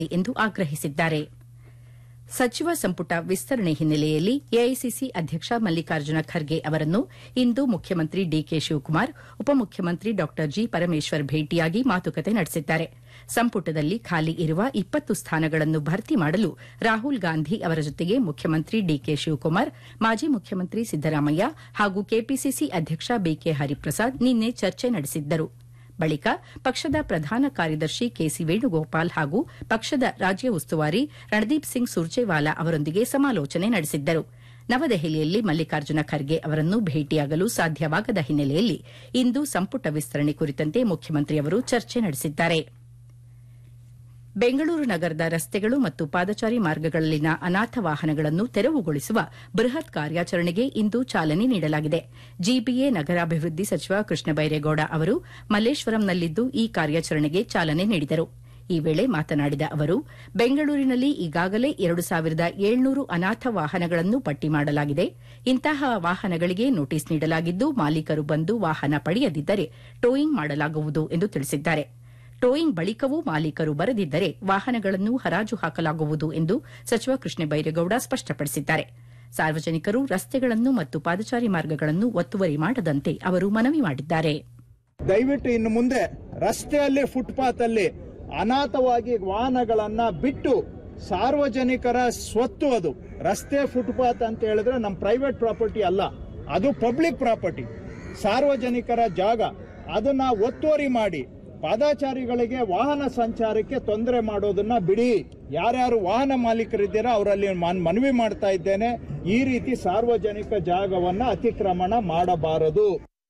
ಎಂದು ಆಗ್ರಹಿಸಿದ್ದಾರೆ ಸಚಿವ ಸಂಪುಟ ವಿಸ್ತರಣೆ ಹಿನ್ನೆಲೆಯಲ್ಲಿ ಎಐಸಿಸಿ ಅಧ್ಯಕ್ಷ ಮಲ್ಲಿಕಾರ್ಜುನ ಖರ್ಗೆ ಅವರನ್ನು ಇಂದು ಮುಖ್ಯಮಂತ್ರಿ ಡಿಕೆ ಶಿವಕುಮಾರ್ ಉಪಮುಖ್ಯಮಂತ್ರಿ ಡಾ ಜಿ ಪರಮೇಶ್ವರ್ ಭೇಟಿಯಾಗಿ ಮಾತುಕತೆ ನಡೆಸಿದ್ದಾರೆ ಸಂಪುಟದಲ್ಲಿ ಖಾಲಿ ಇರುವ ಇಪ್ಪತ್ತು ಸ್ಥಾನಗಳನ್ನು ಭರ್ತಿ ಮಾಡಲು ರಾಹುಲ್ ಗಾಂಧಿ ಅವರ ಜೊತೆಗೆ ಮುಖ್ಯಮಂತ್ರಿ ಡಿಕೆ ಶಿವಕುಮಾರ್ ಮಾಜಿ ಮುಖ್ಯಮಂತ್ರಿ ಸಿದ್ದರಾಮಯ್ಯ ಹಾಗೂ ಕೆಪಿಸಿಸಿ ಅಧ್ಯಕ್ಷ ಬಿಕೆ ಹರಿಪ್ರಸಾದ್ ನಿನ್ನೆ ಚರ್ಚೆ ನಡೆಸಿದ್ದರು ಬಳಿಕ ಪಕ್ಷದ ಪ್ರಧಾನ ಕಾರ್ಯದರ್ಶಿ ಕೆಸಿ ವೇಣುಗೋಪಾಲ್ ಹಾಗೂ ಪಕ್ಷದ ರಾಜ್ಯ ಉಸ್ತುವಾರಿ ರಣದೀಪ್ ಸಿಂಗ್ ಸುರ್ಜೇವಾಲಾ ಅವರೊಂದಿಗೆ ಸಮಾಲೋಚನೆ ನಡೆಸಿದ್ದರು ನವದೆಹಲಿಯಲ್ಲಿ ಮಲ್ಲಿಕಾರ್ಜುನ ಖರ್ಗೆ ಅವರನ್ನು ಭೇಟಿಯಾಗಲು ಸಾಧ್ಯವಾಗದ ಹಿನ್ನೆಲೆಯಲ್ಲಿ ಇಂದು ಸಂಪುಟ ವಿಸ್ತರಣೆ ಕುರಿತಂತೆ ಮುಖ್ಯಮಂತ್ರಿಯವರು ಚರ್ಚೆ ನಡೆಸಿದ್ದಾರೆ ಬೆಂಗಳೂರು ನಗರದ ರಸ್ತೆಗಳು ಮತ್ತು ಪಾದಚಾರಿ ಮಾರ್ಗಗಳಲ್ಲಿನ ಅನಾಥ ವಾಹನಗಳನ್ನು ತೆರವುಗೊಳಿಸುವ ಬೃಹತ್ ಕಾರ್ಯಾಚರಣೆಗೆ ಇಂದು ಚಾಲನೆ ನೀಡಲಾಗಿದೆ ಜಿಬಿಎ ನಗರಾಭಿವೃದ್ಧಿ ಸಚಿವ ಕೃಷ್ಣ ಬೈರೇಗೌಡ ಅವರು ಮಲ್ಲೇಶ್ವರಂನಲ್ಲಿಂದು ಈ ಕಾರ್ಯಾಚರಣೆಗೆ ಚಾಲನೆ ನೀಡಿದರು ಈ ವೇಳೆ ಮಾತನಾಡಿದ ಅವರು ಬೆಂಗಳೂರಿನಲ್ಲಿ ಈಗಾಗಲೇ ಎರಡು ಸಾವಿರದ ಏಳ್ನೂರು ಅನಾಥ ವಾಹನಗಳನ್ನು ಪಟ್ಟಿ ಮಾಡಲಾಗಿದೆ ಇಂತಹ ವಾಹನಗಳಿಗೆ ನೋಟಿಸ್ ನೀಡಲಾಗಿದ್ದು ಮಾಲೀಕರು ಬಂದು ವಾಹನ ಪಡೆಯದಿದ್ದರೆ ಟೋಯಿಂಗ್ ಮಾಡಲಾಗುವುದು ಎಂದು ತಿಳಿಸಿದ್ದಾರೆ ಟೋಯಿಂಗ್ ಬಳಿಕವೂ ಮಾಲೀಕರು ಬರದಿದ್ದರೆ ವಾಹನಗಳನ್ನು ಹರಾಜು ಹಾಕಲಾಗುವುದು ಎಂದು ಸಚಿವ ಕೃಷ್ಣ ಬೈರೇಗೌಡ ಸ್ಪಷ್ಟಪಡಿಸಿದ್ದಾರೆ ಸಾರ್ವಜನಿಕರು ರಸ್ತೆಗಳನ್ನು ಮತ್ತು ಪಾದಚಾರಿ ಮಾರ್ಗಗಳನ್ನು ಒತ್ತುವರಿ ಮಾಡದಂತೆ ಅವರು ಮನವಿ ಮಾಡಿದ್ದಾರೆ ದಯವಿಟ್ಟು ಇನ್ನು ಮುಂದೆ ರಸ್ತೆಯಲ್ಲಿ ಫುಟ್ಪಾತ್ ಅಲ್ಲಿ ಅನಾಥವಾಗಿ ವಾಹನಗಳನ್ನ ಬಿಟ್ಟು ಸಾರ್ವಜನಿಕರ ಸ್ವತ್ತು ಅದು ರಸ್ತೆ ಫುಟ್ಪಾತ್ ಅಂತ ಹೇಳಿದ್ರೆ ನಮ್ಮ ಪ್ರೈವೇಟ್ ಪ್ರಾಪರ್ಟಿ ಅಲ್ಲ ಅದು ಪಬ್ಲಿಕ್ ಪ್ರಾಪರ್ಟಿ ಸಾರ್ವಜನಿಕರ ಜಾಗ ಅದನ್ನ ಒತ್ತುವರಿ ಮಾಡಿ ಪಾದಾಚಾರಿಗಳಿಗೆ ವಾಹನ ಸಂಚಾರಕ್ಕೆ ತೊಂದರೆ ಮಾಡೋದನ್ನ ಬಿಡಿ ಯಾರ್ಯಾರು ವಾಹನ ಮಾಲೀಕರಿದ್ದೀರಾ ಅವರಲ್ಲಿ ನಾನು ಮನವಿ ಮಾಡ್ತಾ ಇದ್ದೇನೆ ಈ ರೀತಿ ಸಾರ್ವಜನಿಕ ಜಾಗವನ್ನ ಅತಿಕ್ರಮಣ ಮಾಡಬಾರದು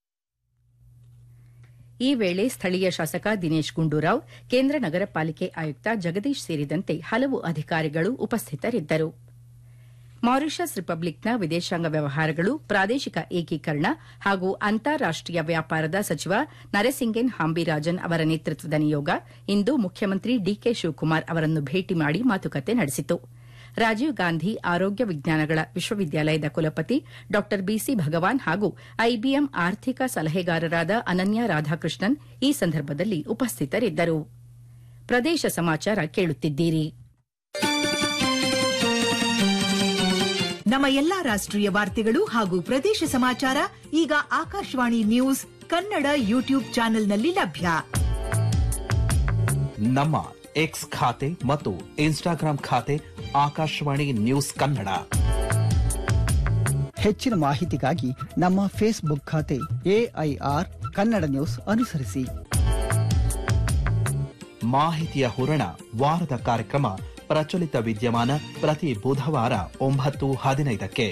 ಈ ವೇಳೆ ಸ್ಥಳೀಯ ಶಾಸಕ ದಿನೇಶ್ ಗುಂಡೂರಾವ್ ಕೇಂದ್ರ ನಗರ ಪಾಲಿಕೆ ಆಯುಕ್ತ ಜಗದೀಶ್ ಸೇರಿದಂತೆ ಹಲವು ಅಧಿಕಾರಿಗಳು ಉಪಸ್ಥಿತರಿದ್ದರು ಮಾರಿಷಸ್ ರಿಪಬ್ಲಿಕ್ನ ವಿದೇಶಾಂಗ ವ್ಯವಹಾರಗಳು ಪ್ರಾದೇಶಿಕ ಏಕೀಕರಣ ಹಾಗೂ ಅಂತಾರಾಷ್ಟೀಯ ವ್ಯಾಪಾರದ ಸಚಿವ ನರಸಿಂಗೆನ್ ಹಾಂಬಿರಾಜನ್ ಅವರ ನೇತೃತ್ವದ ನಿಯೋಗ ಇಂದು ಮುಖ್ಯಮಂತ್ರಿ ಡಿಕೆ ಶಿವಕುಮಾರ್ ಅವರನ್ನು ಭೇಟಿ ಮಾಡಿ ಮಾತುಕತೆ ನಡೆಸಿತು ರಾಜೀವ್ ಗಾಂಧಿ ಆರೋಗ್ಯ ವಿಜ್ಞಾನಗಳ ವಿಶ್ವವಿದ್ಯಾಲಯದ ಕುಲಪತಿ ಡಾ ಬಿಸಿ ಭಗವಾನ್ ಹಾಗೂ ಐಬಿಎಂ ಆರ್ಥಿಕ ಸಲಹೆಗಾರರಾದ ಅನನ್ಯ ರಾಧಾಕೃಷ್ಣನ್ ಈ ಸಂದರ್ಭದಲ್ಲಿ ಉಪಸ್ಥಿತರಿದ್ದರು ಪ್ರದೇಶ ಸಮಾಚಾರ ಕೇಳುತ್ತಿದ್ದೀರಿ ನಮ್ಮ ಎಲ್ಲಾ ರಾಷ್ಟ್ರೀಯ ವಾರ್ತೆಗಳು ಹಾಗೂ ಪ್ರದೇಶ ಸಮಾಚಾರ ಈಗ ಆಕಾಶವಾಣಿ ನ್ಯೂಸ್ ಕನ್ನಡ ಯೂಟ್ಯೂಬ್ ಚಾನೆಲ್ನಲ್ಲಿ ಲಭ್ಯ ನಮ್ಮ ಎಕ್ಸ್ ಖಾತೆ ಮತ್ತು ಇನ್ಸ್ಟಾಗ್ರಾಂ ಖಾತೆ ಆಕಾಶವಾಣಿ ನ್ಯೂಸ್ ಕನ್ನಡ ಹೆಚ್ಚಿನ ಮಾಹಿತಿಗಾಗಿ ನಮ್ಮ ಫೇಸ್ಬುಕ್ ಖಾತೆ ಎಐಆರ್ ಕನ್ನಡ ನ್ಯೂಸ್ ಅನುಸರಿಸಿ ಮಾಹಿತಿಯ ಹೂರಣ ವಾರದ ಕಾರ್ಯಕ್ರಮ ಪ್ರಚಲಿತ ವಿದ್ಯಮಾನ ಪ್ರತಿ ಬುಧವಾರ ಒಂಬತ್ತು ಹದಿನೈದಕ್ಕೆ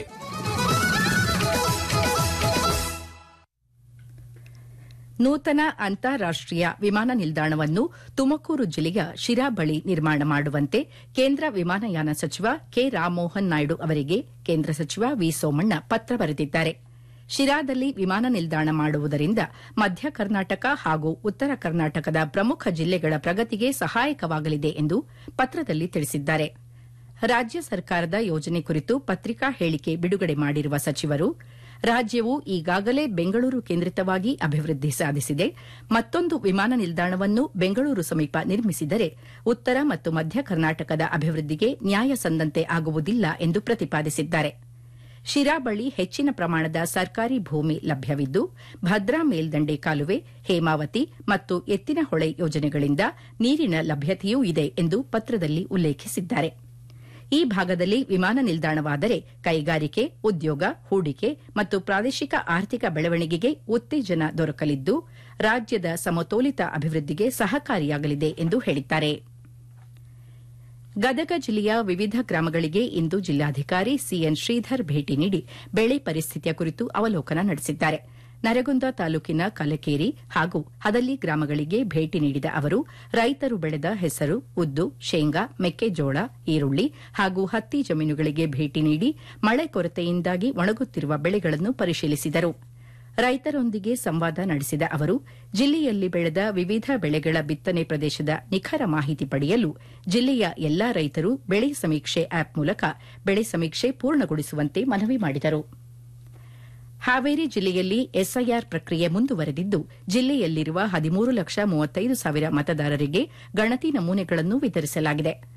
ನೂತನ ಅಂತಾರಾಷ್ಟೀಯ ವಿಮಾನ ನಿಲ್ದಾಣವನ್ನು ತುಮಕೂರು ಜಿಲ್ಲೆಯ ಶಿರಾ ಬಳಿ ನಿರ್ಮಾಣ ಮಾಡುವಂತೆ ಕೇಂದ್ರ ವಿಮಾನಯಾನ ಸಚಿವ ಕೆ ರಾಮಮೋಹನ್ ನಾಯ್ಡು ಅವರಿಗೆ ಕೇಂದ್ರ ಸಚಿವ ವಿ ಸೋಮಣ್ಣ ಪತ್ರ ಬರೆದಿದ್ದಾರೆ ಶಿರಾದಲ್ಲಿ ವಿಮಾನ ನಿಲ್ದಾಣ ಮಾಡುವುದರಿಂದ ಮಧ್ಯ ಕರ್ನಾಟಕ ಹಾಗೂ ಉತ್ತರ ಕರ್ನಾಟಕದ ಪ್ರಮುಖ ಜಿಲ್ಲೆಗಳ ಪ್ರಗತಿಗೆ ಸಹಾಯಕವಾಗಲಿದೆ ಎಂದು ಪತ್ರದಲ್ಲಿ ತಿಳಿಸಿದ್ದಾರೆ ರಾಜ್ಯ ಸರ್ಕಾರದ ಯೋಜನೆ ಕುರಿತು ಪತ್ರಿಕಾ ಹೇಳಿಕೆ ಬಿಡುಗಡೆ ಮಾಡಿರುವ ಸಚಿವರು ರಾಜ್ಯವು ಈಗಾಗಲೇ ಬೆಂಗಳೂರು ಕೇಂದ್ರಿತವಾಗಿ ಅಭಿವೃದ್ಧಿ ಸಾಧಿಸಿದೆ ಮತ್ತೊಂದು ವಿಮಾನ ನಿಲ್ದಾಣವನ್ನು ಬೆಂಗಳೂರು ಸಮೀಪ ನಿರ್ಮಿಸಿದರೆ ಉತ್ತರ ಮತ್ತು ಮಧ್ಯ ಕರ್ನಾಟಕದ ಅಭಿವೃದ್ಧಿಗೆ ನ್ಯಾಯ ಸಂದಂತೆ ಆಗುವುದಿಲ್ಲ ಎಂದು ಪ್ರತಿಪಾದಿಸಿದ್ದಾರೆ ಶಿರಾ ಬಳಿ ಹೆಚ್ಚಿನ ಪ್ರಮಾಣದ ಸರ್ಕಾರಿ ಭೂಮಿ ಲಭ್ಯವಿದ್ದು ಭದ್ರಾ ಮೇಲ್ದಂಡೆ ಕಾಲುವೆ ಹೇಮಾವತಿ ಮತ್ತು ಎತ್ತಿನಹೊಳೆ ಯೋಜನೆಗಳಿಂದ ನೀರಿನ ಲಭ್ಯತೆಯೂ ಇದೆ ಎಂದು ಪತ್ರದಲ್ಲಿ ಉಲ್ಲೇಖಿಸಿದ್ದಾರೆ ಈ ಭಾಗದಲ್ಲಿ ವಿಮಾನ ನಿಲ್ದಾಣವಾದರೆ ಕೈಗಾರಿಕೆ ಉದ್ಯೋಗ ಹೂಡಿಕೆ ಮತ್ತು ಪ್ರಾದೇಶಿಕ ಆರ್ಥಿಕ ಬೆಳವಣಿಗೆಗೆ ಉತ್ತೇಜನ ದೊರಕಲಿದ್ದು ರಾಜ್ಯದ ಸಮತೋಲಿತ ಅಭಿವೃದ್ಧಿಗೆ ಸಹಕಾರಿಯಾಗಲಿದೆ ಎಂದು ಹೇಳಿದ್ದಾರೆ ಗದಗ ಜಿಲ್ಲೆಯ ವಿವಿಧ ಗ್ರಾಮಗಳಿಗೆ ಇಂದು ಜಿಲ್ಲಾಧಿಕಾರಿ ಸಿಎನ್ ಶ್ರೀಧರ್ ಭೇಟಿ ನೀಡಿ ಬೆಳೆ ಪರಿಸ್ಥಿತಿಯ ಕುರಿತು ಅವಲೋಕನ ನಡೆಸಿದ್ದಾರೆ ನರಗುಂದ ತಾಲೂಕಿನ ಕಲಕೇರಿ ಹಾಗೂ ಹದಲಿ ಗ್ರಾಮಗಳಿಗೆ ಭೇಟಿ ನೀಡಿದ ಅವರು ರೈತರು ಬೆಳೆದ ಹೆಸರು ಉದ್ದು ಶೇಂಗಾ ಮೆಕ್ಕೆಜೋಳ ಈರುಳ್ಳಿ ಹಾಗೂ ಹತ್ತಿ ಜಮೀನುಗಳಿಗೆ ಭೇಟಿ ನೀಡಿ ಮಳೆ ಕೊರತೆಯಿಂದಾಗಿ ಒಣಗುತ್ತಿರುವ ಬೆಳೆಗಳನ್ನು ಪರಿಶೀಲಿಸಿದರು ರೈತರೊಂದಿಗೆ ಸಂವಾದ ನಡೆಸಿದ ಅವರು ಜಿಲ್ಲೆಯಲ್ಲಿ ಬೆಳೆದ ವಿವಿಧ ಬೆಳೆಗಳ ಬಿತ್ತನೆ ಪ್ರದೇಶದ ನಿಖರ ಮಾಹಿತಿ ಪಡೆಯಲು ಜಿಲ್ಲೆಯ ಎಲ್ಲಾ ರೈತರು ಬೆಳೆ ಸಮೀಕ್ಷೆ ಆಪ್ ಮೂಲಕ ಬೆಳೆ ಸಮೀಕ್ಷೆ ಪೂರ್ಣಗೊಳಿಸುವಂತೆ ಮನವಿ ಮಾಡಿದರು ಹಾವೇರಿ ಜಿಲ್ಲೆಯಲ್ಲಿ ಎಸ್ಐಆರ್ ಪ್ರಕ್ರಿಯೆ ಮುಂದುವರೆದಿದ್ದು ಜಿಲ್ಲೆಯಲ್ಲಿರುವ ಹದಿಮೂರು ಲಕ್ಷ ಮೂವತ್ತೈದು ಸಾವಿರ ಮತದಾರರಿಗೆ ಗಣತಿ ನಮೂನೆಗಳನ್ನು ವಿತರಿಸಲಾಗಿದೆ